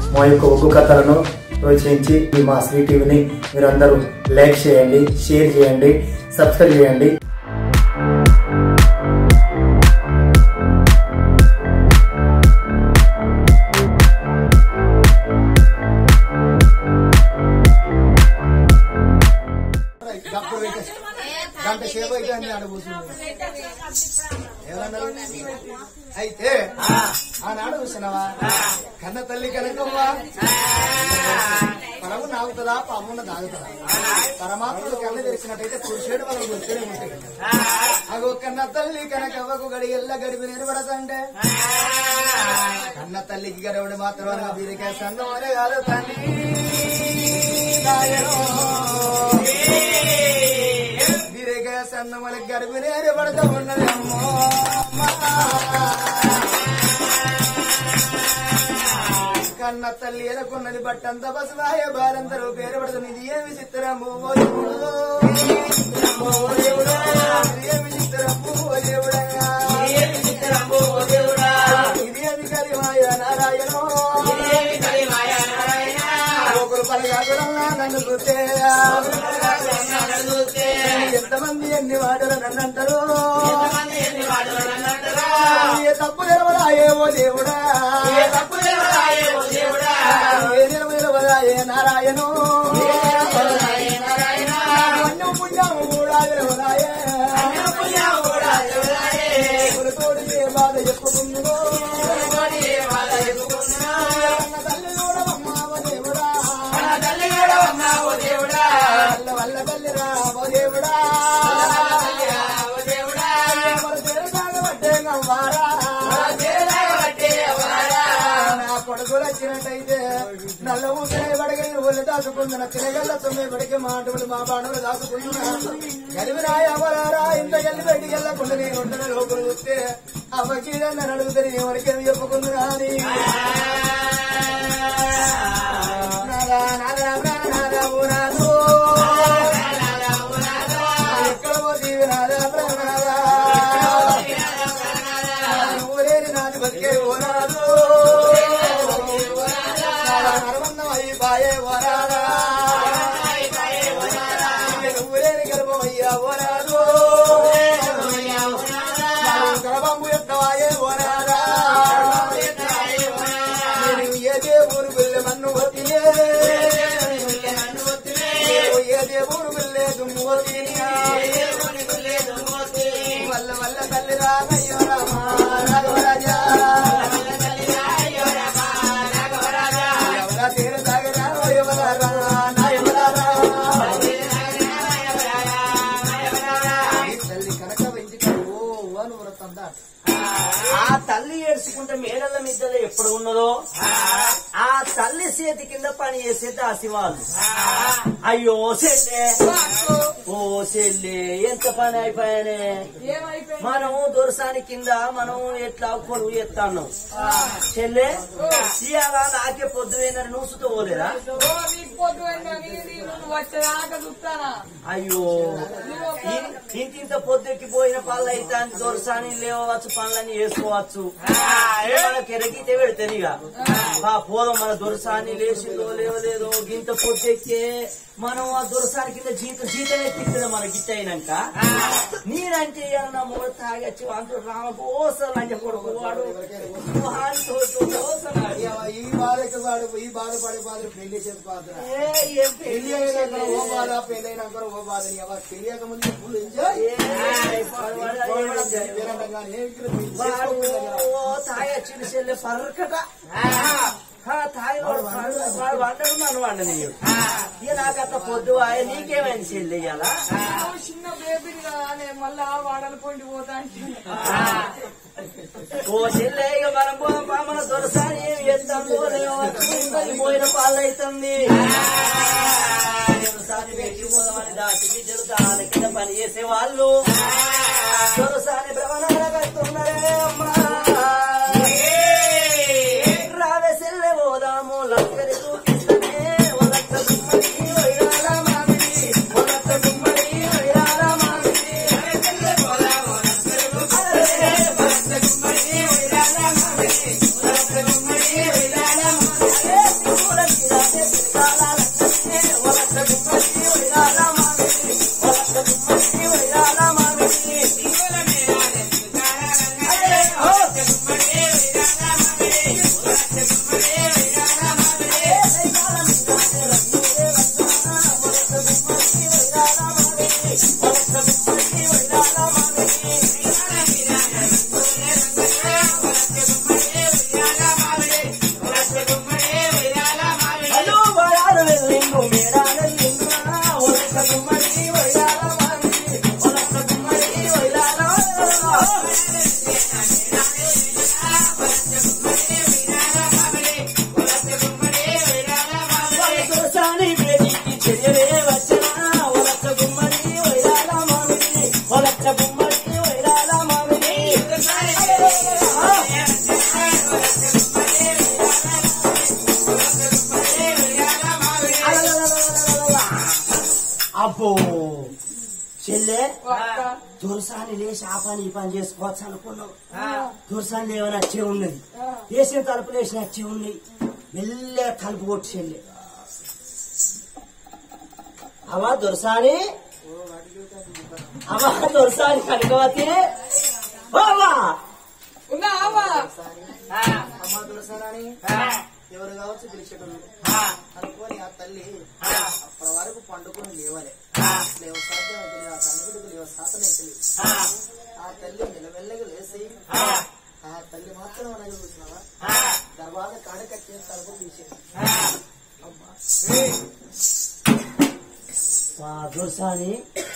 మా యొక్క ఒగ్గు కథలను ప్రోత్సహించి ఈ మా శ్రీ టీవీని మీరందరూ లైక్ చేయండి షేర్ చేయండి సబ్స్క్రైబ్ చేయండి గప్పుడు పెట్టేసి గంట సేపు అయితే అన్ని ఆడ కూర్చుంది ఎవరన్నారు అయితే ఆనాడు చూసినవా కన్న తల్లి కనకవ్వా పరము నాగుతుందా పామున్న దాగుతుందా పరమాత్ముడు కన్న తెరిచినట్టయితే పురుషుడు మనం గుర్తునే ఉంటాయి అగో కన్న తల్లి కనకవ్వకు గడి ఎల్ల గడిపి నిలబడతంటే కన్న తల్లికి గడవడు మాత్రం అనగా బీరికే సందమనే కాదు తల్లి నాయనో. బీరికే సందమల గడిపి నిలబడతా ఉన్నది అమ్మో కన్న తల్లి ఎనకున్నది బట్టంత బసవాయ బాలందరూ పేరు పడుతుంది ఇది ఏమి చిత్రము ఓ దేవుడు. ఓ దేవుడా. ఇది ఏమి చిత్రము ఓ దేవుడా. ఇది ఏమి కలిమాయ నారాయణో. ఒకరు పలగాకుడల్లా నన్ను చూస్తేరా. ఎంతమంది ఎన్ని వాటలు నన్ను అంటారు ఏ తప్పు నిలవరాయే ఓ దేవుడా ఏ నిలవరాయే నారాయణో అన్నం పుణ్యం కూడా నిలవరాయే తోడు ఏ బాధ చెప్పుకుందో అన్న తల్లి చూడవమ్మా ఓ దేవుడా వల్ల వల్ల తల్లి రా ఓ దేవుడా మన తీరసాగ పట్టే గవ్వారా. నా కొడుకులు వచ్చినట్టయితే నల్ల ఊసే పడగ ఒళ్ళు దాచుకుందున తిరగల్ల తొమ్మిది పడికి మాటలు మా బాణులు దాచుకుంటున్నా గడివిరాయ అవరారా ఇంత గల్లి బయటికి వెళ్ళకుండా నేను ఉంటున్న లోపల చూస్తే అమ్మకి నన్ను అడుగుతారు ఎవరికేమి చెప్పుకుందునా అని నాదా, నాదా, నాదా, ఊనాదు. ఎక్కడ పోతీవి నాదా, ప్రాణాదా. ఊరేరి నాది బతికే ఓనాదు. నాదా, నరమన్నం అయిపాయే ఓనాదా. ఊరేరి గర్భమయ్యా ఓనాదు. నాదా, గర్భము ఎత్తవాయే ఓనాదా. నేను ఏ దేవుడు వెళ్ళి మన్ను వతినే ఏ దేవుడు వెళ్ళే దుమ్ము వతినే వల్ల వల్ల తల్లి రామయ్య రామ రాఘవరాజా ఎవరా తీర సాగరా ఎవరా నా ఎవరా తల్లి కనక వెంచి ఓ అని వ్రతందా ఆ తల్లి ఏడ్చుకుంటే మేడల మిద్దెలో ఎప్పుడు ఉన్నదో ఆ తల్లి చేతి కింద పని చేసే దాసివాళ్ళు అయ్యో చెల్లె ఓ చెల్లె ఎంత పని అయిపోయానే మనం దొరసాని కింద మనం ఎట్లా కొడుకు ఎత్తాను చెల్లె ఇవాళ నాకే పొద్దుపోయినారు నువ్వు సుతో పోలేదా అయ్యో ఇన్- ఇంతింత పొద్దుకి పోయిన పనులు అయితే దొరసాని లేవచ్చు పనులన్నీ వేసుకోవచ్చు మనకి ఎరగితే పెడతాను ఇక ఆ పోదాం మన దొరసాని లేచిందో లేవలేదో గింత పొద్దెక్కే మనం ఆ దొరసాని కింద జీతం జీతం ఎత్తిస్తుంది మన గిట్ట అయినాక నేనంటే నా మూడ తాగచ్చు అంటూ రామకు ఓసలు అని కొడుకు వాడు వాడితో ఓసలాడు. ఈ బాధకి వాడు ఈ బాధపడే బాధ పెళ్లి చేసి పాత్ర ఏ, ఏం పెళ్లి పెళ్లి అయినాక ఓ బాధ పెళ్లి అయినాక ఓ బాధ నీ ఎవరు తెలియక ముందు ఫుల్ ఎంజాయ్ ఏ, వాడు వాడు ఏం ఎంజాయ్? వాడు తాగచ్చిన చెల్లె పర్కట తాగి వాడు వాడు వండడు నన్ను వండనీయు ఇక నాకు అట్లా పొద్దు ఆయన నీకేమైంది చెల్లె ఇవాళ చిన్న బేబీని కదా నేను మళ్ళా వాడలు కొండి పోతా అంటే ఓ చెల్లె ఇక మనం పోదాం పా, మన దొరసారి ఏం చేస్తామో పోయిన పాలు అవుతుంది దొరసారి పెట్టి పోదామని దాటి బిడ్డలు దాని కింద పని చేసే వాళ్ళు దొరసారి భ్రమణాల కడుతున్నారే అమ్మా రావే సెల్లె పోదాము లక్కరి చూపిస్తనే ఓ లక్క గుమ్మడి వైరాల మామిడి ఓ లక్క గుమ్మడి వైరాల మామిడి అరే, అబ్బో చెల్లె ఓ అక్క దురసాని లేచి ఆ పని ఈ పని చేసుకోవచ్చు అనుకున్నాం ఆ, దురసాని లేవని వచ్చే ఉన్నది ఆ. వేసిన తలుపులు వేసిన వచ్చే ఉన్నాయి మెల్లగా తలుపు కొట్టి చెల్లె అవా దొరసాని అవా దొరసాని కనకవతి ఓ అవ్వా ఉన్నావా అమ్మ తులసారాని ఎవరు కావచ్చు పిలిచేటోళ్ళు అనుకోని ఆ తల్లి అప్పటి వరకు పండుకొని లేవలే లేవ సాధ్యం అయితే ఆ కన్నుగుడికి లేవ సాధన అయితే లేదు. ఆ తల్లి మెల్లమెల్లగా లేసి ఆ తల్లి మాత్రం అనేది చూసినావా తర్వాత కాడ కట్టే తలుపు తీసేది అమ్మా వా దొరసాని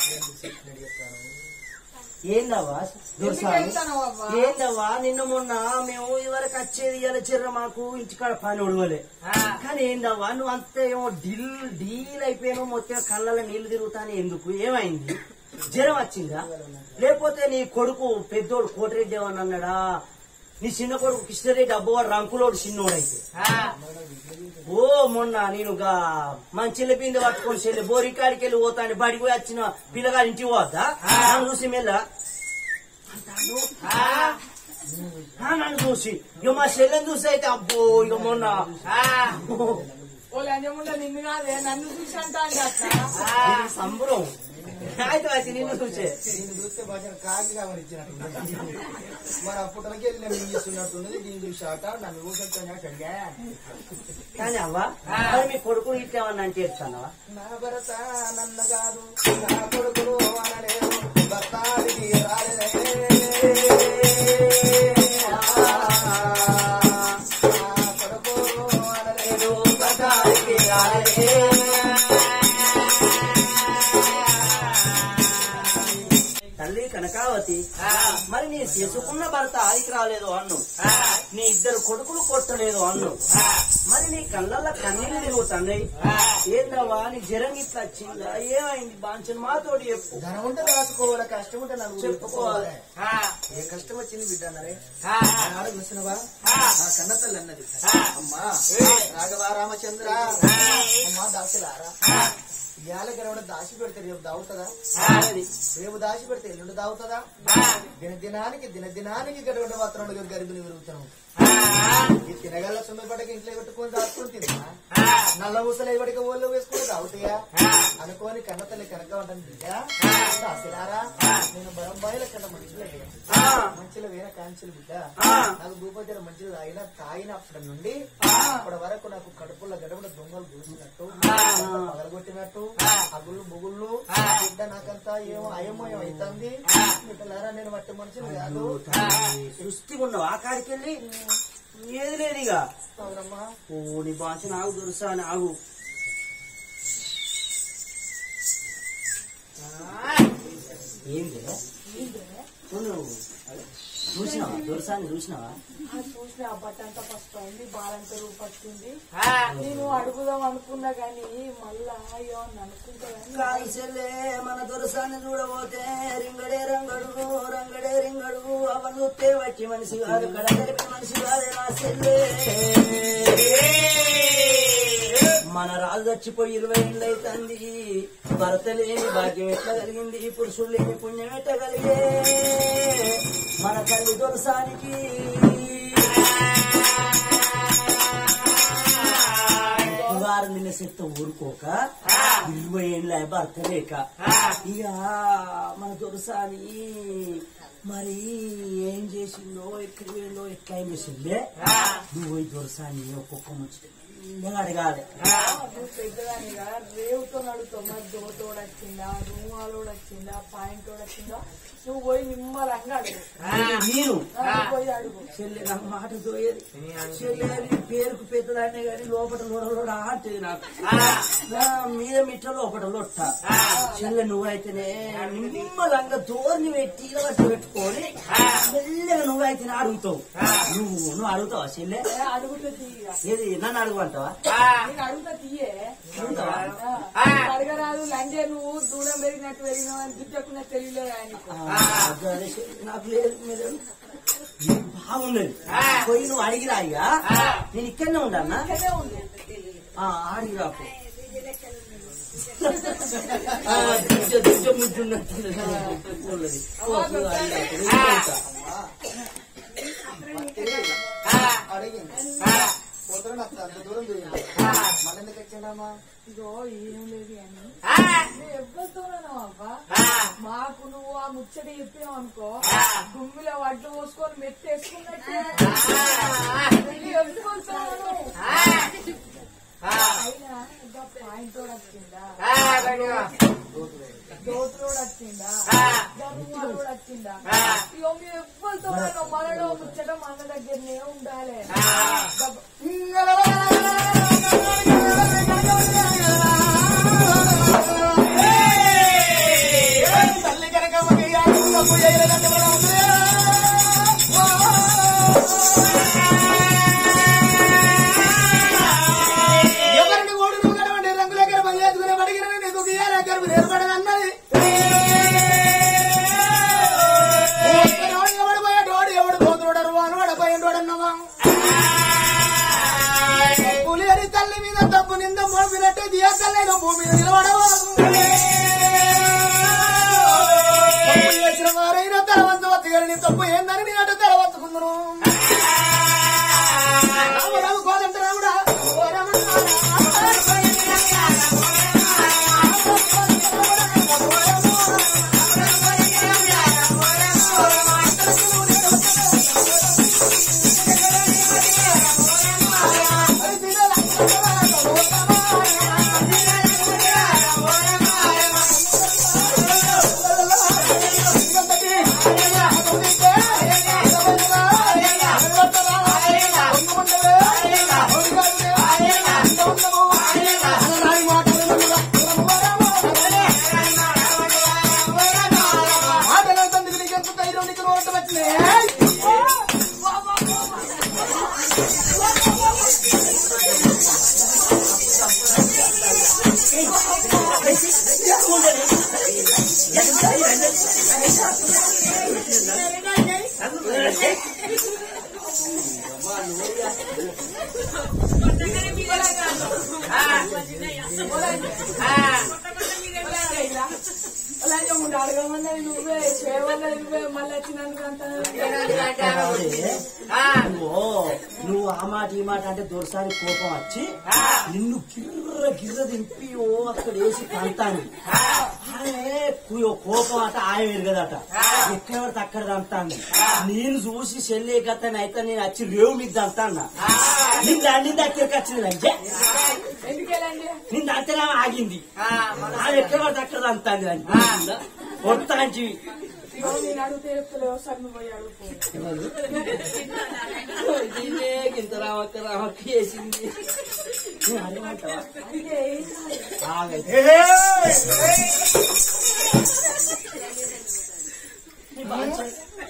ఏందవ్వా దొరసాని వెళ్తానవ్వా? ఏందవ్వా నిన్న మొన్న మేము ఇవరకు వచ్చేది ఇలా చిర్ర మాకు ఇంటికాడ పని ఉడవలే కానీ ఏందవ్వా నువ్వు అంత ఏమో డీల్ డీల్ అయిపోయావు మొత్తం కళ్ళలో నీళ్లు తిరుగుతానే ఎందుకు ఏమైంది జ్వరం వచ్చిందా లేకపోతే నీ కొడుకు పెద్దోడు కోటిరెడ్డి ఏమని అన్నాడా నీ చిన్న కొడుకు కృష్ణరెడ్డి అబ్బవాడు రంకులోడు చిన్నోడైతే ఓ మొన్న నేను గా మంచి బిందె పట్టుకొని చెల్లి బోరికాడికి వెళ్ళి పోతాను బడికి పోయి వచ్చిన పిల్లగాడి ఇంటికి పోద్దా నన్ను చూసి మెల్ల అంటాడు, "ఆ, ఆ, నన్ను చూసి ఇక మా చెల్లెని చూసి అయితే అబ్బో ఇక మొన్న ఆ, ఓ లంజముండ నిన్ను కాదే నన్ను చూసి అంటాను అక్క ఇది సంబరం అయితే వచ్చి నిన్ను చూసే దీన్ని చూస్తే బాగా కాకి గమనించినట్టు మరి అప్పటికి వెళ్ళి నేను చేస్తున్నట్టున్నది దీన్ని చూసి ఆట నన్ను ఊసొచ్చాను అడిగా కానీ అవ్వా మరి మీ కొడుకు ఇట్లా ఏమన్నా అంటే చెప్తానవా నా భరత నన్న కాదు నా కొడుకులు అనలేదు భర్తానికి రాలేదే. నా కొడుకు అనలేదు భర్తానికి రాలేదే. తల్లి కనకావతి మరి నీ చేసుకున్న భర్త ఆదికి రాలేదు అన్ను నీ ఇద్దరు కొడుకులు కొట్టలేదు అన్ను మరి నీ కళ్ళల్లో కన్నీళ్ళు తిరుగుతున్నాయి ఏందవ్వా నీ జ్వరం ఇట్లా వచ్చిందా ఏమైంది బాంచన్ మాతోటి చెప్పు ధనం ఉంటే రాసుకోవాలి కష్టం ఉంటే నలుగురు చెప్పుకోవాలి. చెప్పుకోవాలి ఏ కష్టం వచ్చింది బిడ్డ అన్నారే ఆడ చూసినవా ఆ కన్న తల్లి అన్నది అమ్మా రాఘవ రామచంద్ర అమ్మా దాసిలారా ఇవాళ గడవడ దాచి పెడితే రేపు దావుతుందా రేపు దాచి పెడితే ఎల్లుండి దావుతుందా దిన దినానికి దిన దినానికి గడవడ మాత్రం గరిబిని విరుగుతాను ఈ తినగల సొమ్మె పడక ఇంట్లో పెట్టుకొని దాచుకుని తిన్నా నల్ల ఊసలు పడక ఓళ్ళు వేసుకుని దావుతాయా అనుకోని కన్న తల్లి కనక ఉంటుంది బిడ్డ దాసిలారా నేను బరంబాయిల కన్నా మంచిలో మంచిలో వేరే కాంచెలు బిడ్డ నాకు భూపతి మంచిలు తాగిన తాగినప్పటి నుండి అప్పటి వరకు నాకు కడుపులో గడపడ దొంగలు దూసినట్టు పగలగొట్టినట్టు అగుళ్ళు బుగుళ్ళు బిడ్డ నాకంతా ఏమో అయమయం అవుతుంది బిడ్డలారా నేను మట్టి మనుషులు కాదు సృష్టి ఉన్నావు ఆ కాడికి వెళ్ళి ఏది లేదు ఇక అవునమ్మా ఓ నీ భాష నాకు దొరుసా నాగు ఏంది నువ్వు చూసినావా దొరసాన్ని చూసినావా ఆ చూసిన ఆ బట్ట అంతా ఫస్ట్ అయింది బాలంతా రూపొచ్చింది నేను అడుగుదాం అనుకున్నా గాని మళ్ళా ఏమన్నా అనుకుంటా గాని కాల్చెల్లే మన దొరసాన్ని చూడబోతే రింగడే రంగడు రంగడే రింగడు అవన్ చూస్తే వచ్చి మనిషి కాదు కడగలిపి మనిషి కాదు నా చెల్లే మన రాజు చచ్చిపోయి ఇరవై ఏళ్ళు అవుతుంది భర్త లేని భాగ్యం ఎట్లా కలిగింది పురుషుడు లేని పుణ్యం ఎట్లా కలిగే మన తల్లి దొరసానికి వారు నిన్న చెప్తే ఊరుకోక ఇరవై ఏళ్ళ భర్త లేక ఇక మన దొరసాని మరి ఏం చేసిందో ఎక్కడికి వెళ్ళో ఎట్లా ఏం చేసిందే నువ్వు పోయి దొరసాని ఒక్కొక్క ముచ్చట మెల్లగా అడగాలి నువ్వు పెద్దదానిగా రేవుతో నడుతావు మరి దోతోడు వచ్చిందా రూమాలోడు వచ్చిందా పాయింట్ వచ్చిందా నువ్వు పోయి నిమ్మలంగా అడుగు నేను ఆ, పోయి అడుగు చెల్లె నాకు మాట దోయేది చెల్లె నీ పేరుకు పెద్దదాన్నే కానీ లోపల లోడ అంటది నాకు నా మీద మిట్ట లోపల లొట్ట చెల్లె నువ్వైతేనే నిమ్మలంగా దోర్ని పెట్టి ఇలా పెట్టుకొని మెల్లగా నువ్వైతేనే అడుగుతావు నువ్వు నువ్వు అడుగుతావా చెల్లె ఏ, అడుగుతా తీయగా ఏది నన్ను అడుగుంటావా నేను అడుగుతా తీయే అడుగుతావా ఆ, అడగరాదు లంజే నువ్వు దూరం పెరిగినట్టు పెరిగినావు అని దిద్దకున్న తెలియలేదు ఆయనకు ఆ, అదే చెల్లె, నాకు లేదు మీరు బాగున్నది పోయి నువ్వు అడిగిరా అయ్యా నేను ఇక్కడనే ఉండన్నా ఇక్కడే ఉంది ఆ, ఆడికి రాకు ఆ, దుజ్జ దుజ్జ ముజ్జున్నట్టుంది. ఉన్నది. ఓ, చూడు, అది అక్కడ ఇంకా. అడిగింది పోతాడు నాకు అంత దూరం పోయింది మన ఎందుకు వచ్చాడమ్మా ఇగో ఏం లేదు అని నువ్వు ఎవరితోనో అవ్వా మాకు నువ్వు ఆ ముచ్చట చెప్పావు అనుకో గుమ్మిలో వడ్లు పోసుకొని మెత్తేసుకున్నట్టు వెళ్ళిపోతాను అయినా ఇంకా పాయింట్ కూడా వచ్చిందా దోతులోడు వచ్చిందా గమ్మువాడు కూడా వచ్చిందా ఇగో మీరు ఎవరితోనో మనలో ముచ్చట మన దగ్గరనే ఉండాలి తల్లి కనుక ఒక యాదవులకు ఏలగడ్డ కూడా ఉంది. ఎవరిని ఓడి నువ్వు నడవండి రంగుల దగ్గర మర్యాదకునే అడిగిన నీకు గీయాల గర్భ ఏర్పడదన్నది ఎవడు పోయాడు ఎవడు పోతుడు అనవాడు పోయాడు అన్నమా పులి అని తల్లి మీద తప్పు నింద మోపినట్టు దియాకల్లేను భూమి మీద నిలబడవా తప్పు చేసిన వారైనా తలవంతవద్దు గారిని తప్పు ఏందని నేను అటు తలవంతుకుందును రాము రాము కోదంట రాముడా ఓ మాటలంతందుకు నీకు ఎంత ధైర్యం నీకు నోట వచ్చినాయి అలాగే ముందు అడగమన్నది నువ్వే చేయమన్నది నువ్వే మళ్ళీ వచ్చినందుకు అంత నువ్వు నువ్వు ఆ మాట ఈ మాట అంటే దొరసారి కోపం వచ్చి నిన్ను గిర్ర గిర్ర దింపి ఓ అక్కడ వేసి కంతాను అరే కు- కోపం అట ఆయన ఎరగదట ఎక్కడ పడితే అక్కడ దంతాను నేను చూసి చెల్లి గతని అయితే నేను వచ్చి రేవు మీకు దంతాన్నా నేను దాన్ని దగ్గరికి వచ్చింది అంటే ఎందుకెళ్ళండి నేను దంతగా ఆగింది అది ఎక్కడ పడితే అక్కడ దంతాంది కొట్టాంచి ఇగో నేను అడిగితే చెప్తలేవు ఒకసారి నువ్వు పోయి అడుగుకో ఇదే ఇంత రామక్క రామక్క వేసింది నువ్వు అడగమంటావా? అంటే ఆగైతే. నీ బాధ్యత.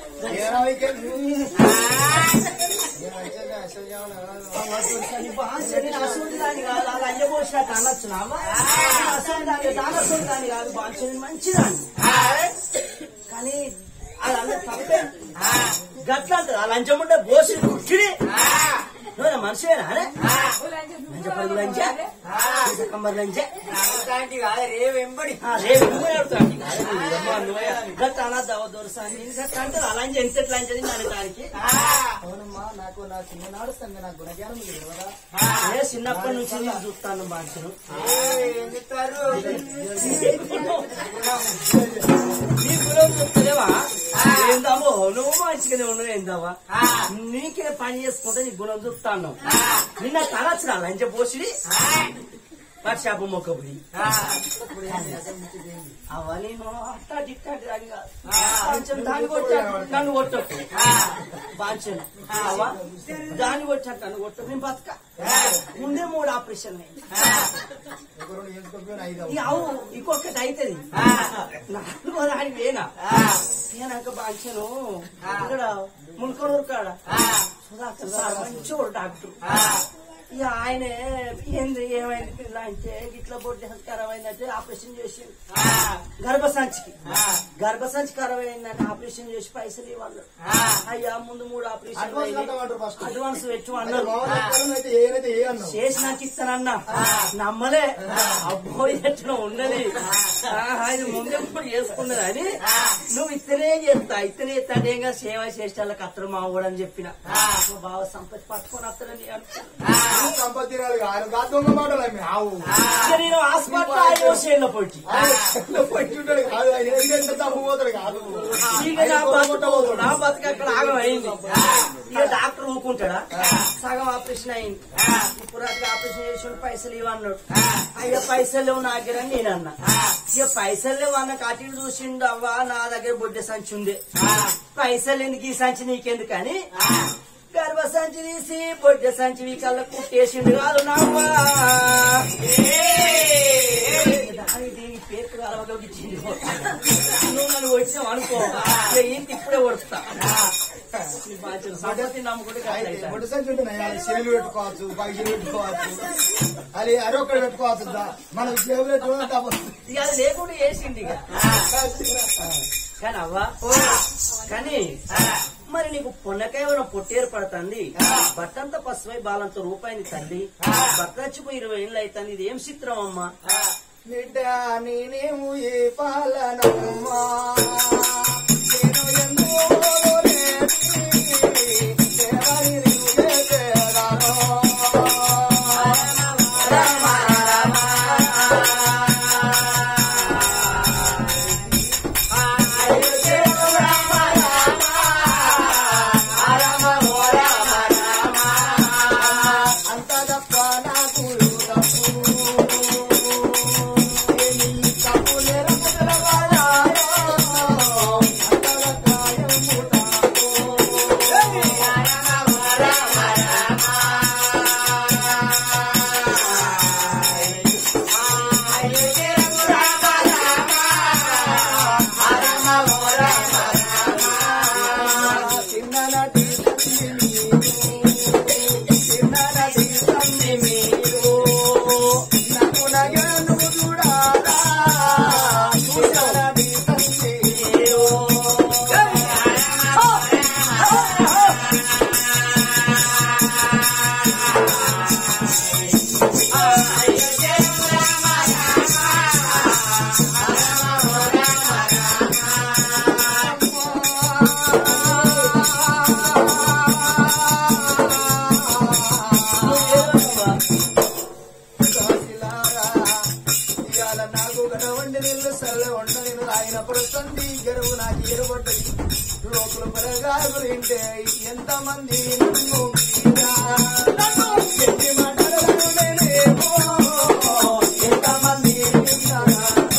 నీ బాధ్యత నేను అసలు దాన్ని కాదు అలా అయ్యబోసినట్టు అనొచ్చు నామా అసలు దాన్ని దానొస్తుంది దాన్ని కాదు బాధ్యత నేను మంచిదాన్ని కానీ అది అన్న తప్పే గట్ల అంటారు ఆ లంచం ఉంటే బోసి కుట్టిడి నువ్వు మనిషివేనా అరే లంచ పరుగు లంచ కమ్మర్ లంచ రేపు వెంబడి రేపు వెంబడి ఆడుతాండి గట్ల అనద్దావు దొరసాని నేను గట్ల అంటారు అలా ఎంత ఎట్లా అంటది దాని దానికి అవునమ్మా నాకు నా చిన్ననాడు సంగ నాకు గుణజ్ఞానం ఉంది కదా ఏ చిన్నప్పటి నుంచి నేను చూస్తాను మనుషులు నీ గుణం చెప్తలేవా ఏందామో నువ్వు మంచిగానే ఉన్నావు ఏందావా నీకే పని చేసుకుంటే నీ గుణం చూస్తాను నిన్న తలచ్చిన లంచ పోసి వర్షాపు మొక్కబుడి అవన్నీ నువ్వు అట్టా ఇట్టాంటి దాని కాదు కొంచెం దాన్ని కొట్టాను నన్ను కొట్టకు బాంచను అవా దాన్ని కొట్టాను నన్ను కొట్ట నేను బతక ముందే మూడు ఆపరేషన్ ఒకరు చేసుకోకపోయినా ఐదు ఈ అవు ఇంకొకటి అవుతుంది నాలుగో దాని వేనా నేనాక బాంచను ఇక్కడ ముల్కొనూరు కాడ సుధాకర్ సార్ మంచోడు డాక్టర్ ఇక ఆయన ఏంది ఏమైంది పిల్ల అంటే ఇట్లా బొడ్డు ఖరాబ్ అయిందంటే ఆపరేషన్ చేసి గర్భసంచికి గర్భసంచి ఖరాబ్ అయిందంటే ఆపరేషన్ చేసి పైసలు ఇవ్వాలి అయ్యా ముందు మూడు ఆపరేషన్ అడ్వాన్స్ కట్టమంటారు ఫస్ట్. అడ్వాన్స్ పెట్టు అంటే అన్నారు మామూలు ఎక్కడైనా అయితే ఏనైతే ఏ అన్నావు చేసి నాకు ఇస్తానన్నా నమ్మలే అబ్బోయ్ ఎట్లా ఉండదు ఆహా, ఇది ముందే ఇప్పుడు చేసుకున్నది అని నువ్వు ఇతనే చేస్తా ఇతనే చేస్తాడు ఏం కాదు సేవ చేసే వాళ్ళకి అత్తరు మా కూడా అని చెప్పిన మా బావ సంపత్తి పట్టుకొని అత్తరని అనుకున్నా నువ్వు సంపత్తి రాదు ఆయన గా దొంగ మాటలు అమ్మి ఆవు ఇక నేను హాస్పిటల్ ఆయోచనలో పోటీ ఆయన పొట్టి ఉంటాడు కాదు ఆయన ఏంటంటే తప్పు పోతాడు కాదు ఇక నా బతుకు నా బతుకు అక్కడ ఆగం అయింది ఇక డాక్టర్ ఊకుంటాడా సగం ఆపరేషన్ అయింది ఇప్పుడు అట్లా ఆపరేషన్ చేసిన పైసలు ఇవ్వన్నాడు అయ్యా పైసలు లేవు నా దగ్గర అని నేను అన్నా ఇక పైసలు లేవు అన్న కాటిని చూసిండు అవ్వా నా దగ్గర బొడ్డె సంచి ఉంది పైసలు ఎందుకు ఈ సంచి నీకెందుకు అని గర్భ సంచి తీసి బొడ్డె సంచి మీ కళ్ళ కుట్టేసిండు కాదు నవ్వా దాని దీని పేరు కలవగలిగించింది నువ్వు నన్ను వచ్చినావు అనుకో ఇక ఇంత ఇప్పుడే కొడుతా నీ బాధ్యత సంపత్తి నమ్ముకుంటే అయితే కట్లయితా. మొదటి సంచి ఉంటుంది సేలు పెట్టుకోవచ్చు పైసలు పెట్టుకోవచ్చు అది అరొక్కడు పెట్టుకోవచ్చు దా. మనం జేబులో పెట్టుకోవడం తప్పదు ఇక అది లేకుండా వేసింది ఇక కానీ అవ్వా కానీ మరి నీకు పొన్నకాయ ఉన్న పొట్టి ఏర్పడుతుంది బట్టంతా పసుపై బాలంత రూపాయింది తల్లి బట్ట వచ్చిపోయి ఇరవై ఏళ్ళు అవుతుంది ఇది ఏం చిత్రం అమ్మా బిడ్డ నేనేము ఏ పాలనమ్మా నేను ఎన్నో లేని దేవని నీవే తేడారో. అంత తప్ప నాకు తప్పు ఏమి తప్పు లేరు ముసలవాడారో. అంతల కాయం ముఠారో. చిన్ననాటి తల్లి మీరు, చిన్ననాటి తల్లి మీరు, నాకు నగను చూడాలా, చిన్ననాటి తల్లి మీరు. కాశీలారా, ఇవాళ నాకు గడవండి నీళ్ళు సల్ల ఉండ నేను తాగినప్పుడు సంధి గరువు నాకు ఎరుబడ్డది లోపల పరగాలు తింటే ఎంతమంది నన్ను మీరా? నన్ను ఎన్ని మాటలను నేనేమో, ఎంతమంది విన్నారా?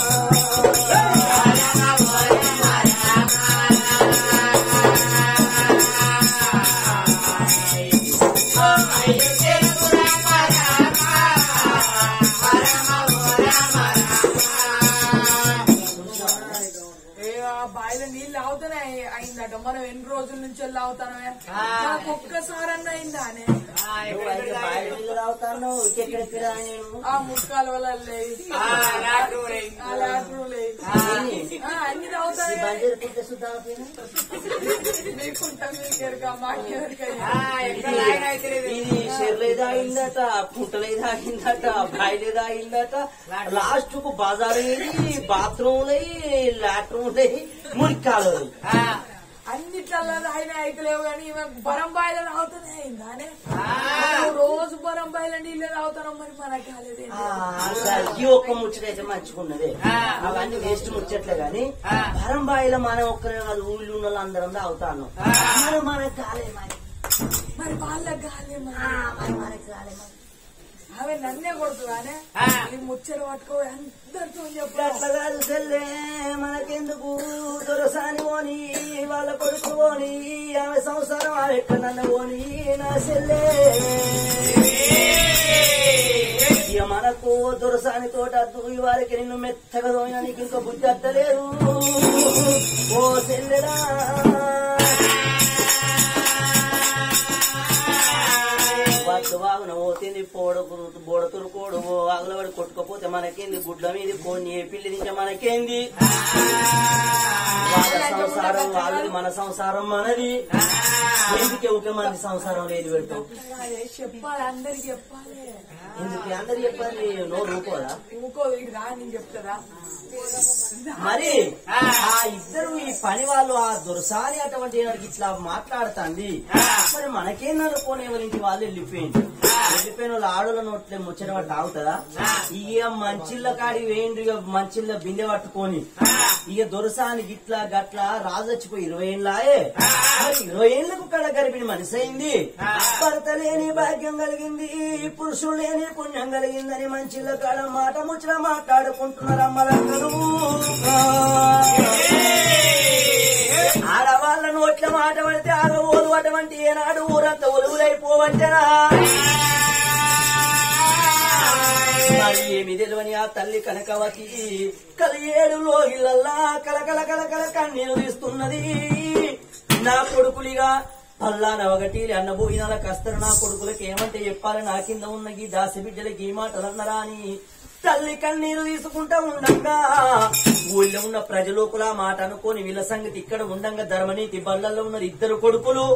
ఏ ఆ బావిలో నీళ్ళు అవుతానే అయిందట మనం ఎన్ని రోజుల నుంచి వెళ్ళి అవుతానమే నాకు ఒక్కసారన్నా అయిందా అనే నువ్వు అయితే బావి నీళ్ళు తాగుతాను ఇంకెక్కడికి రా నేను ఆ ముక్కాల వల్ల లేదు ఆ లాటరు లేదు ఆ, అన్ని తాగుతానే బంజరు పుట్టే సుద్దావుతాను మీకుంటా మీకెరక మాకెరక ఇది చెర్లే తాగిందట పుట్టలే తాగిందట బాయిలే తాగిందట లాస్ట్ కు బజార్ బాత్రూమ్ లాట్రూమ్ మురికాలు అన్నిట్లలో ఆయన అయితలేవు కానీ ఈమె బరం బాయిలో తాగుతూనే అయిందా అనే మనం రోజు బరం బాయిలో నీళ్ళు తాగుతున్నాం మరి మనకి కాలేదే ఈ ఒక్క ముచ్చట అయితే మంచిగున్నదే అవన్నీ వేస్ట్ ముచ్చట్లే గాని భరంబాయిలో మనం ఒక్కరే కాదు ఊళ్ళో ఉన్న వాళ్ళు అందరం తాగుతాను మరి మనకి కాలే మరి మరి వాళ్ళకి కాలే మరి మరి మనకి కాలే మరి ఆమె నన్నే కొడుతుందానే ఈ ముచ్చట పట్టుకో అందరితో చెప్పు అట్లా కాదు సెల్లే మనకెందుకు దొరసాని పోని వాళ్ళ కొడుకు పోని ఆమె సంసారం ఆమె ఎక్కడన్న పోని నా సెల్లే ఇక మనకు దొరసాని తోట దూయి వారికి నిన్ను మెత్తగా దోయినా నీకు ఇంకా బుద్ధి అత్తలేదు ఓ సెల్లెరా వద్దు బోడు వాగున పోతుంది పోడ బోడ తురుకోడు వాగులవాడు కొట్టుకపోతే మనకేంది గుడ్ల మీద పోని ఏ పిల్లి తింటే మనకేంది వాళ్ళ సంసారం వాళ్ళది మన సంసారం మనది ఎందుకే ఒక మంది సంసారం లేదు పెడతాం అదే చెప్పాలి అందరికి చెప్పాలి ఎందుకు అందరు చెప్పాలి నోరు ఊపోదా ఊకోదు ఇక రా నేను చెప్తారా మరి ఆ ఇద్దరు ఈ పని వాళ్ళు ఆ దురసారి అటువంటి వాడికి ఇట్లా మాట్లాడుతుంది మరి మనకేం నడుకోని ఎవరింటి వాళ్ళు వెళ్ళిపోయింది వెళ్ళిపోయిన వాళ్ళు ఆడోళ్ళ నోట్లే ముచ్చట పట్టి ఆగుతుందా ఇక మంచిళ్ళ కాడి వేయండి ఇక మంచిళ్ళ బిందె పట్టుకొని ఇక దొరసానికి ఇట్లా గట్ల రాజు వచ్చిపోయి ఇరవై ఏళ్ళాయే మరి ఇరవై ఏళ్ళకు కడ గరిపిన మనిషి అయింది భర్త లేని భాగ్యం కలిగింది పురుషుడు లేని పుణ్యం కలిగిందని మంచిళ్ళ కాడ మాట ముచ్చట మాట్లాడుకుంటున్నారు అమ్మలందరూ ఆడవాళ్ళ నోట్ల మాట పడితే ఆగబోదు అటువంటి ఏనాడు ఊరంతా ఒలుగులైపోవంటనా మరి ఏమి తెలియని ఆ తల్లి కనకవతి కలియేడులో ఇళ్ళల్లా కలకల కలకల కన్నీరు తీస్తున్నది నా కొడుకులిగా పల్లా నవగటీలు అన్నబోయినాల కస్తరు నా కొడుకులకి ఏమంటే చెప్పాలి నా కింద ఉన్న ఈ దాసి బిడ్డలకి ఈ మాటలు అన్నరా అని తల్లి కన్నీరు తీసుకుంటా ఉండంగా ఊళ్ళో ఉన్న ప్రజలోకుల మాట అనుకోని వీళ్ళ సంగతి ఇక్కడ ఉండంగా ధర్మనీతి బళ్ళల్లో ఉన్నారు ఇద్దరు కొడుకులు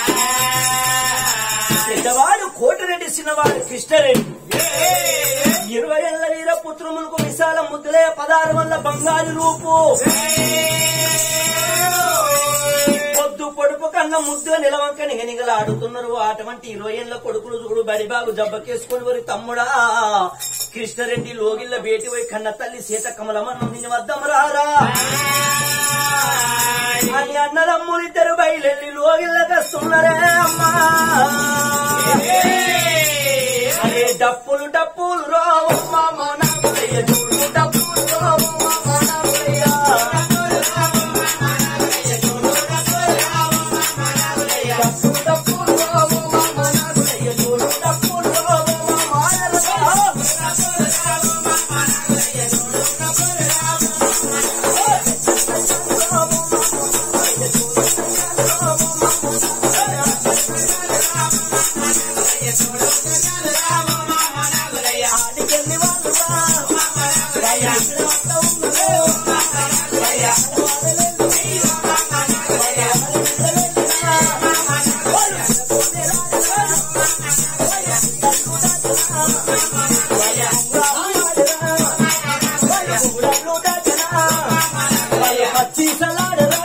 పెద్దవాడు కోటిరెడ్డి చిన్నవాడు కృష్ణరెడ్డి ఇరవై ఏళ్ల వీర పుత్రములకు విశాల ముద్దులే పదహారు వల్ల బంగారు రూపు పొద్దు పొడుపు కన్నా ముద్దు నిలవంక నిగనిగలు ఆడుతున్నారు అటువంటి ఇరవై ఏళ్ల కొడుకులు చూడు బడిబాగు జబ్బకేసుకొని వరి తమ్ముడా కృష్ణరెడ్డి లోగిళ్ళ బేటి పోయి కన్న తల్లి సీత కమలమన్ను నిన్ను వద్దం రారా అని అన్నదమ్ములిద్దరు బయలెళ్ళి లోగిళ్ళకి వస్తున్నారే అమ్మా అరే డప్పులు డప్పులు రావమ్మ మనవయ్య చూడు డప్పులు రావమ్మ మనవయ్య డప్పులు డప్పులు రావమ్మ మనవయ్య చూడు డప్పులు రావమ్మ మనవయ్య ఆడికెళ్ళి వాళ్ళు రా. పచ్చి సలాడరా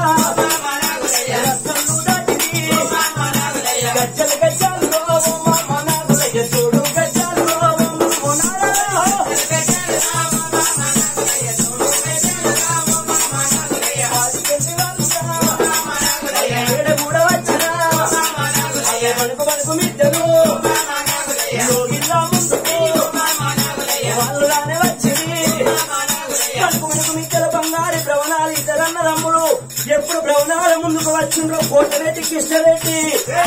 గజ్జలు గజ్జలు మనాలయ్య చూడు గజ్జలు మనాలయ్య కూడా వచ్చిన పడుకు పడుకు మిద్దరు యోగిల్లా ముందుకు వాళ్ళు రానే వచ్చింది పడుకు పడుకు మిద్దరు బంగారు భ్రవణాలు ఇద్దరన్న రమ్ముడు ఎప్పుడు భ్రవణాల ముందుకు వచ్చిండ్రో కోటరెడ్డి కృష్ణరెడ్డి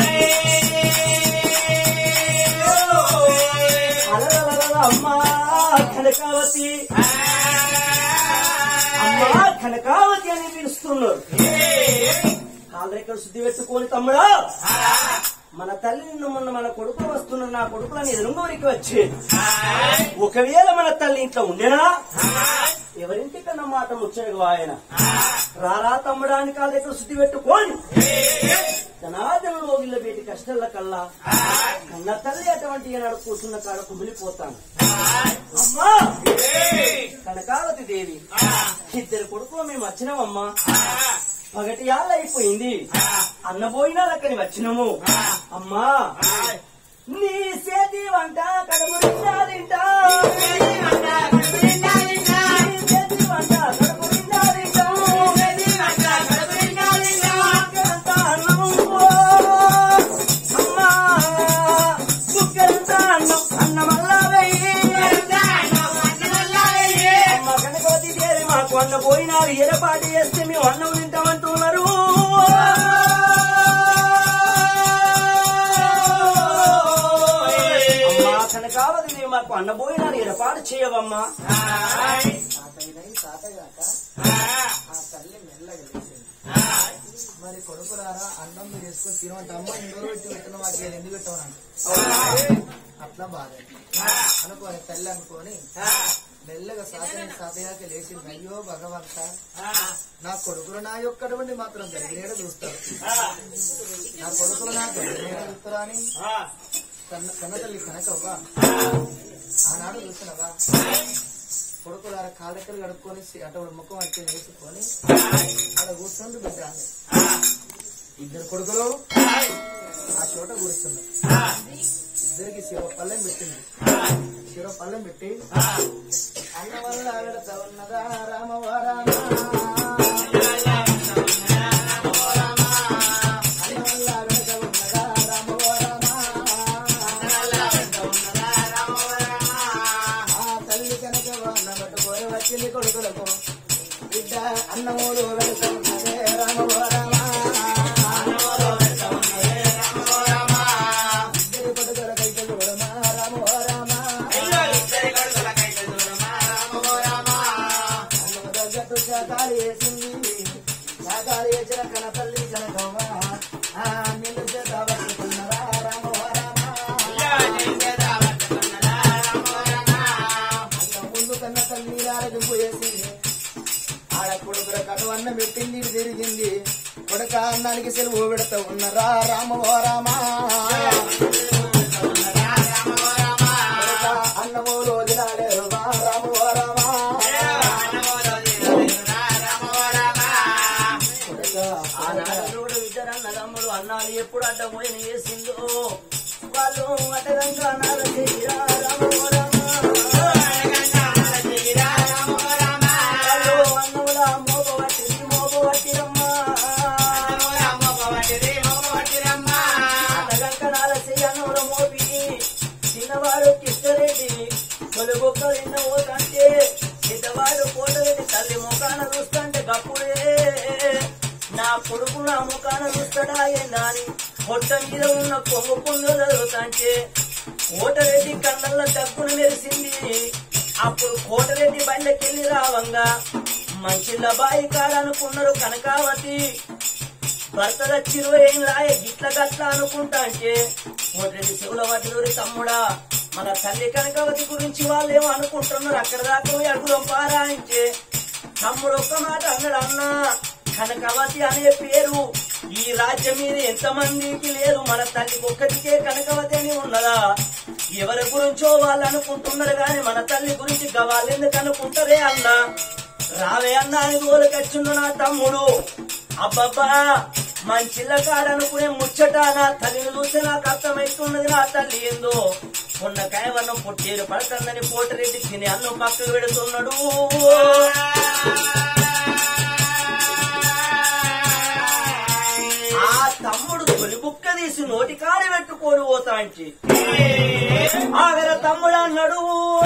అలలలల అమ్మా కనకావతి అమ్మా కనకావతి అని పిలుస్తున్నారు కాళ్ళరెక్కలు శుద్ధి పెట్టుకోని తమ్ముడా మన తల్లి నిన్ను మొన్న మన కొడుకు వస్తున్న నా కొడుకులని ఎదురుంగోరికి వచ్చేది ఒకవేళ మన తల్లి ఇంట్లో ఉండేనా ఎవరింటికన్నా మాట ముచ్చడు ఆయన రారా తమ్ముడాని కాళ్ళ దగ్గర శుద్ధి పెట్టుకోని జనార్దన రోగిళ్ళ బయటి కష్టాల కల్లా కన్న తల్లి అటువంటి ఏనాడు కూర్చున్న కాడ కుమిలిపోతాను అమ్మా కనకావతి దేవి ఇద్దరు కొడుకులు మేము వచ్చినామమ్మా పగటి యాళ్ళ అయిపోయింది అన్నపోయినా లక్కని వచ్చినము అమ్మా నీ చేతి వంట కడుపు నిండా తింటా నీ చేతి వంట కడుపు నిండా తింటా. బుక్కెడంత అన్నం ఓ, అమ్మా, బుక్కెడంత అన్నం, అన్నమల్లా వెయ్యి. అమ్మ కనకవతి దేవి మాకు అన్న పోయినారు ఎరపాటి చేస్తే మేము అన్నం తింటామంటున్నారు అమ్మా కనకావతి దేవి మాకు అన్న పోయినారు ఎరపాటు చేయవమ్మా తాతయ్యనై తాతగాక ఆ తల్లి మెల్లగా లేచింది మరి కొడుకుల కొడుకులారా అన్నం మీరు వేసుకొని తినమంటే అమ్మ ఇండోరు పెట్టి పెట్టిన మాకు ఏది ఎందుకు పెట్టమని అట్లా బాధ అనుకోని తల్లి అనుకోని మెల్లగా సాతని సాతయాకి లేచి అయ్యో భగవంత నా కొడుకులు నా యొక్కటువంటి మాత్రం గడిగేడ చూస్తారు నా కొడుకులు నా గడిగేడ చూస్తారా అని కన్న కన్న తల్లి కనకవ్వా ఆనాడు చూసినవా కొడుకులార కాళ్ళెక్కలు కడుక్కొని అటువంటి ముఖం వచ్చి వేసుకొని అక్కడ కూర్చుంటూ బిడ్డ అంది. ఇద్దరు కొడుకులు ఆ చోట కూర్చున్నారు ఇద్దరికి శివ పల్లెం పెట్టింది శివ పల్లెం పెట్టి అన్న వల్ల ఆవిడత ఉన్నదా రామవ రామ అన్న వల్ల ఆవిడత ఉన్నదా రామవ రామ ఆ తల్లి కనుక అన్న పట్టుకొని వచ్చింది కొడుకులకు బిడ్డ అన్నమూలు వెళ్తున్నదే రామవ రామ ఇద్దరి కొడుకుల కైతే చూడమా రామవ రామ అన్నము తగ్గట్టు శాకాలు వేసింది శాకాలు వేసిన కన తల్లి కనకవ్వ ఆ నిన్ను చేత పట్టుకున్నరా రామవ రామ అన్న ముందు కన్న తల్లి ఆరగింపు వేసింది ఆడ కొడుకుల కటువన్న పెట్టింది ఇటు తిరిగింది కొడుక అన్నానికి సెలవు పెడతా ఉన్నరా రామ ఓ రామ కొడుకా, అన్నము రోజునాలేరు మా రామ ఓ రామ కొడుకా, ఆనాడు కూడా ఇద్దరు అన్నదమ్ముడు అన్నాలు ఎప్పుడు అడ్డపోయిన వేసిందో వాళ్ళు అటగంగా అన్నారు చెయ్యిరా రామ ఓ రామ. వాళ్ళు అన్నముల మోపవట్టిది మోపవట్టిరమ్మా. అటగంకణాల చెయ్యన్నముల మోపి చిన్నవాడు కిష్టరెడ్డి కొలుగొక్క నిన్న పోతంటే పెద్దవాడు కోటరెడ్డి తల్లి ముఖాన చూస్తుంటే గప్పుడే నా కొడుకు నా ముఖాన చూస్తాడా ఏందని పొట్ట మీద ఉన్న కొమ్ము పొంగు చదువుతాంటే కోటరెడ్డి కళ్ళల్లో దగ్గున మెరిసింది అప్పుడు కోటరెడ్డి బండకెళ్ళి రావంగా మంచిళ్ళ బాయి కాడనుకున్నారు కనకావతి భర్త దచ్చిరు ఏం రాయ గిట్ల గట్ల అనుకుంటా అంటే మొదటి శివుల వాటిలోని తమ్ముడా మన తల్లి కనకవతి గురించి వాళ్ళు ఏమో అనుకుంటున్నారు అక్కడ దాకా పోయి అడుగుదాం పారా అంటే తమ్ముడు ఒక్క మాట అన్నాడు అన్న కనకవతి అనే పేరు ఈ రాజ్యం మీద ఎంతమందికి లేదు మన తల్లికి ఒక్కటికే కనకవతి అని ఉన్నదా ఎవరి గురించో వాళ్ళు అనుకుంటున్నారు గాని మన తల్లి గురించి గవాళ్ళు ఎందుకు అనుకుంటారే అన్నా రావే అన్నా అని గోలకొచ్చిండు నా తమ్ముడు అబ్బబ్బా మంచిల్ల కాడనుకునే ముచ్చట నా తల్లిని చూస్తే నాకు అర్థమైతున్నది నా తల్లి ఏందో ఉన్న కాయవర్ణం పొట్టేరు పడుతుందని పోటరెడ్డి తిని అన్నం పక్కకు పెడుతున్నాడు ఆ తమ్ముడు తొలి బుక్క తీసి నోటి కాడి పెట్టుకోడు పోతా అంటే ఆగర తమ్ముడు అన్నాడు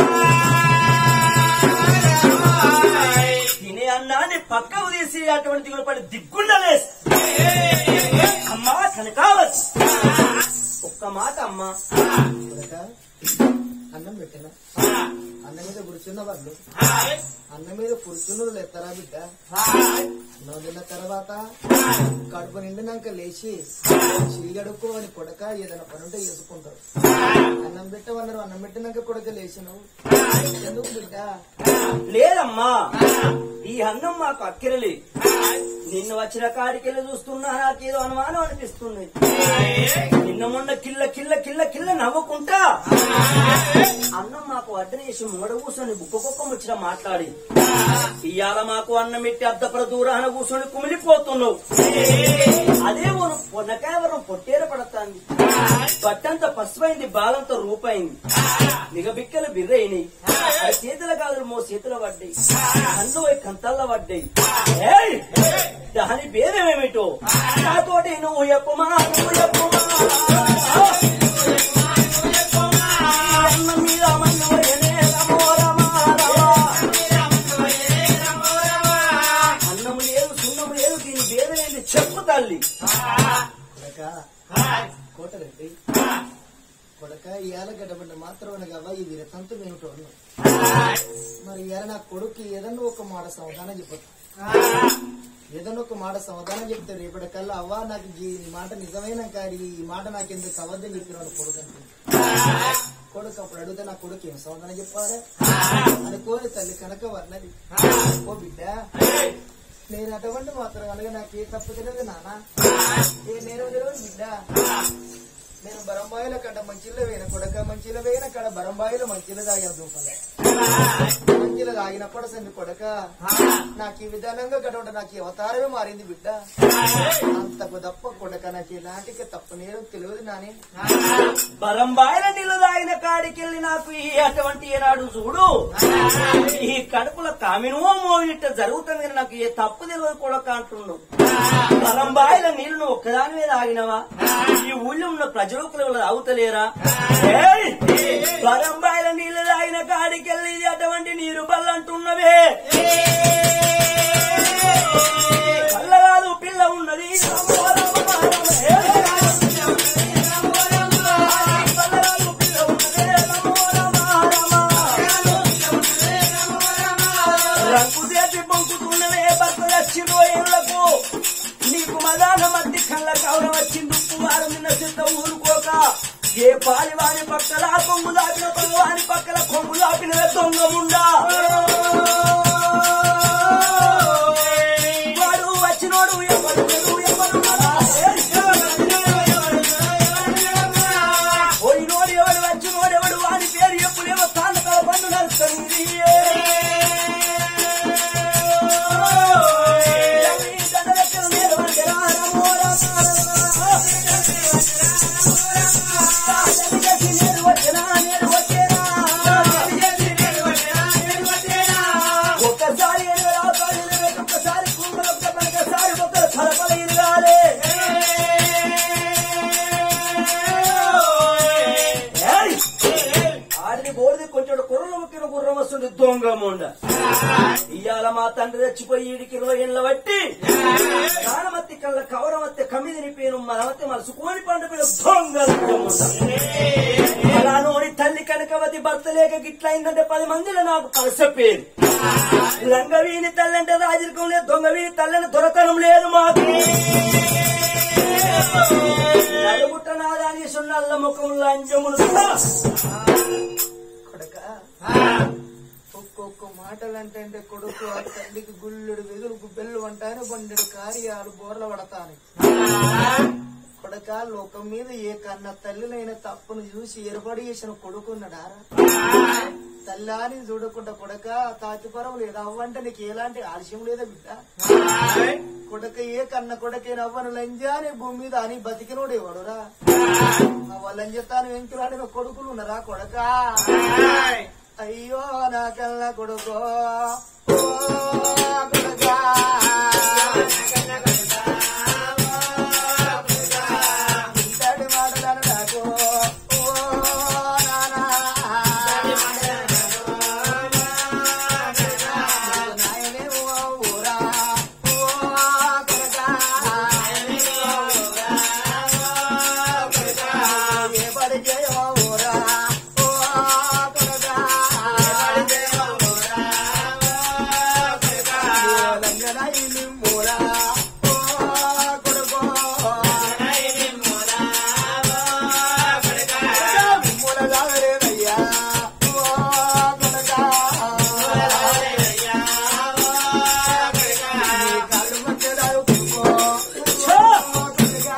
తినే అన్నాన్ని పక్కకు తీసి అటువంటి దిగులు పడి దిగ్గుండలేసి అమ్మా కనకావచ్చు ఒక్క మాట అమ్మా కొడుక అన్నం పెట్టిన అన్నం మీద కూర్చున్న వాళ్ళు అన్నం మీద కూర్చున్నారు ఎత్తరా బిడ్డ అన్నం తిన్న తర్వాత కడుపు నిండినాక లేచి చీగడుకో అని కొడక ఏదైనా పని ఉంటే చేసుకుంటారు అన్నం పెట్టమన్నారు అన్నం పెట్టినాక కొడక లేచినావు ఎందుకు బిడ్డ లేదమ్మా ఈ అన్నం మాకు అక్కిరలే నిన్ను వచ్చిన కాడికెళ్ళి చూస్తున్నా నాకేదో అనుమానం అనిపిస్తుంది నిన్న మొన్న కిల్ల కిల్ల కిల్ల కిల్ల నవ్వుకుంటా అన్నం మాకు అడ్డనేసి మూడ కూర్చొని బుక్క కుక్క ముచ్చిన మాట్లాడి ఇవాళ మాకు అన్నం పెట్టి అద్దపర దూరాన కూర్చొని కుమిలిపోతున్నావు అదే ఊరు పొన్నకాయవరం పొట్టేర పడతాంది బట్టంతా పసుపైంది బాలంతా రూపైంది నిగబిక్కలు బిర్రైనాయి ఆ చేతుల కాదులు మో చేతుల పడ్డాయి కళ్ళు పోయి కంతల్లో పడ్డాయి ఏయ్! దాని పేరేమేమిటో నాతోటి నువ్వు ఎప్పుమా నువ్వు ఎప్పుమా అన్నం మీద మన్ను వయనే రమో రమా రమా. అన్నం లేదు సున్నము లేదు దీని పేరేంది చెప్పు తల్లి కొడక కోటరెడ్డి కొడక ఇయాల గడబడ్డ మాత్రం కావా ఇది రతంతు ఏమిటో అన్నావు. మరి ఇయాల నా కొడుకు ఏదన్నా ఒక మాట సమాధానం చెప్పదు ఏదైనా ఒక మాట సమాధానం చెప్తాడు రేపటికల్లా అవ్వ నాకు ఈ మాట నిజమైన కానీ ఈ మాట నాకు ఎందుకు అబద్ధం చెప్పినాడు కొడుకు అనుకుంటా కొడుకు అప్పుడు అడిగితే నా కొడుకు ఏం సమాధానం చెప్పాలి అనుకోని తల్లి కనుక వర్ణది ఓ బిడ్డ నేను అటువంటి మాత్రం కనుక నాకు ఏ తప్పు తెలియదు నాన్న ఏ నేను తెలియదు బిడ్డ నేను బరంబాయిల కడ మంచిలో వేయిన కొడక మంచిలో వేయిన కడ బరంబాయిలో మంచిలో తాగిన దూపలే మంచిలో తాగినప్పుడు సంది కొడక నాకు ఈ విధానంగా గడవడ నాకు ఈ అవతారమే మారింది బిడ్డ అంతకు తప్ప కొడక నాకు ఇలాంటికి తప్పు నేను తెలియదు నాని బరంబాయిల నీళ్లు తాగిన కాడికెళ్ళి నాకు ఈ అటువంటి ఏనాడు చూడు ఈ కడుపుల కామినో మోయినట్టు జరుగుతుంది కానీ నాకు ఏ తప్పు తెలియదు కొడక అంటుండు బరంబాయిల నీళ్లు నువ్వు ఒక్కదాని మీద ఆగినవా ఈ ఊళ్ళో ఉన్న ప్రజలు తాగుతలేరా ఏయ్! బరంబాయిల నీళ్లు తాగిన కాడికెళ్ళి ఇది అటువంటి నీరు బల్లంటున్నవే కళ్ళ కాదు పిల్ల ఉన్నది రామ రామ రామ. ఏయ్! రంగు చేసి పొంకుతున్నవే భర్త వచ్చిందో ఏళ్లకు నీకు మదాన మధ్య కళ్ళ కవరం వచ్చింది ఉప్పు వారు నిన్న సిద్ధ ఊరుకోక ఏ పాలి వాని పక్కల కొంగు దాపిన వాని పక్కల కొంగు దాపిన దొంగముండా వాడు వచ్చినోడు ఎవరు ఎవరు పోయినోడు ఎవడు వచ్చినోడు ఎవడు వాని పేరు ఎప్పుడేమో తాండకాల పండు నడుస్తుంది ఒక్కసారి ఒక్కసారి కుమ్మలు ఒక్కసారి ఒక్కరు కలపలు ఇరగాలి ఏయ్! ఆడిని బోడిది కొంచెం కుర్రలు ముక్కిన గుర్రం వస్తుంది దొంగ ముండ ఇవాళ మా తండ్రి చచ్చిపోయి ఈడికి ఇరవై ఏళ్ళ బట్టి నానమత్తి కళ్ళ కవరమత్తి కమ్మిదిని పేరు మనమత్తి మనసు కోని పండు పేరు దొంగ అలా నోడి తల్లి కనకవతి భర్త లేక గిట్లయిందంటే పది మందిలో నాకు కలిసపేరు లంగవీని తల్లి అంటే రాజరికం లేదు దొంగవీని తల్లిని దొరకనం లేదు మాకు నలుగుట్ట నాదాని సున్నల్ల ముఖం లంజములు కొడక ఒక్కొక్క మాటలు అంటే కొడుకు ఆ తల్లికి గుళ్ళుడు వెదురుకు బెల్లు అంటాను బండెడు కార్యాలు బోర్ల పడతాను కొడక లోకం మీద ఏ కన్న తల్లినైన తప్పును చూసి ఏర్పడి చేసిన కొడుకున్నాడారా తల్లాని చూడకుండా కొడక తాతిపరం లేదా అవ్వంటే నీకు ఎలాంటి ఆలస్యం లేదా బిడ్డ కొడక ఏ కన్న కొడకే నవ్వను లంజాని భూమి మీద అని బతికినోడు ఎవడురా లంజతాను వెంకులాడిన కొడుకులు ఉన్నారా కొడక అయ్యో నా కల్ల కొడుకో ఓ కొడకా. ఇంతటి మాటలను నాకు ఓ నానా. నాయనే ఓ ఊరా ఓ కొడకా. ఏ పడికే ఓ ఊరా ఓ కొడకా. లంగనాయి నిమ్మూరా ఓ కొడుకో. నిమ్మూల జాగరేనయ్యా ఓ కొడకా. నీ కాళ్ళు మధ్యదారు కొడుకో. ఓ కొడుకా.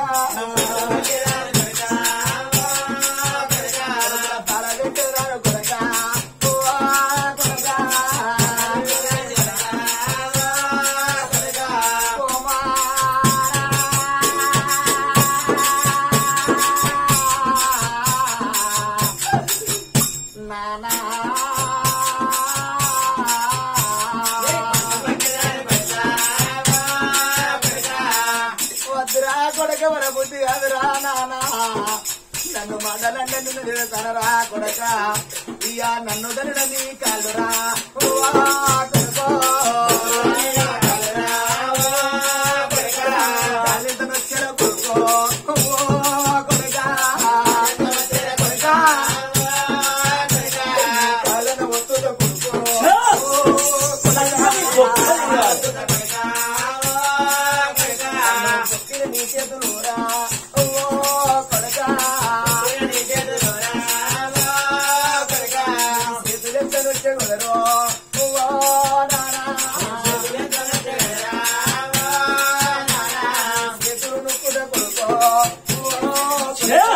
తాళగట్టెదారు కొడకా. ఓ కొడకా. వద్దురా కొడక మన బుద్ధి కాదురా నానా నన్ను మాటలంటే నిన్ను తిడతానరా కొడక ఇయ్యా నన్ను దరిన నీ కాళ్ళురా ఓ కొడుకో. కాళ్ళెంతనొచ్చిన కొడుకో. ఓ కొడుక. కొడుక. కాళ్ళను ఒత్తుతో కొడుకో. ఓ కొడుక. చెగులరు ఓ నానా చేతులు నొక్కుట కొడుకో ఓ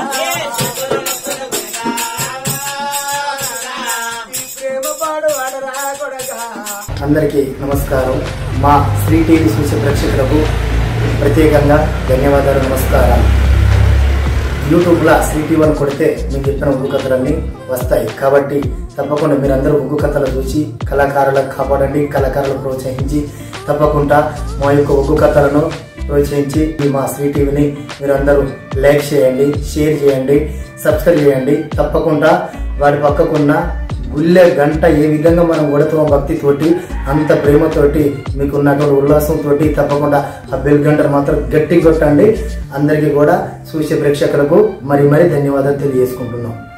ఈ ప్రేమ పాడు వాడరా కొడకా అందరికీ నమస్కారం మా శ్రీ టీవీ చూసే ప్రేక్షకులకు ప్రత్యేకంగా ధన్యవాదాలు నమస్కారాలు యూట్యూబ్లో శ్రీ టీవీ అని కొడితే మీకు చెప్పిన ఉగ్గు కథలన్నీ వస్తాయి కాబట్టి తప్పకుండా మీరందరూ ఉగ్గు కథలు చూసి కళాకారులకు కాపాడండి కళాకారులను ప్రోత్సహించి తప్పకుండా మా యొక్క ఉగ్గు కథలను ప్రోత్సహించి ఈ మా శ్రీ టీవీని మీరందరూ లైక్ చేయండి షేర్ చేయండి సబ్స్క్రైబ్ చేయండి తప్పకుండా వాడి పక్కకున్న గుళ్ళె గంట ఏ విధంగా మనం కొడతామో భక్తితోటి అంత ప్రేమతోటి మీకు ఉన్నటువంటి ఉల్లాసంతో తప్పకుండా ఆ బెల్ గంటను మాత్రం గట్టి కొట్టండి అందరికీ కూడా చూసే ప్రేక్షకులకు మరి మరి ధన్యవాదాలు తెలియజేసుకుంటున్నాం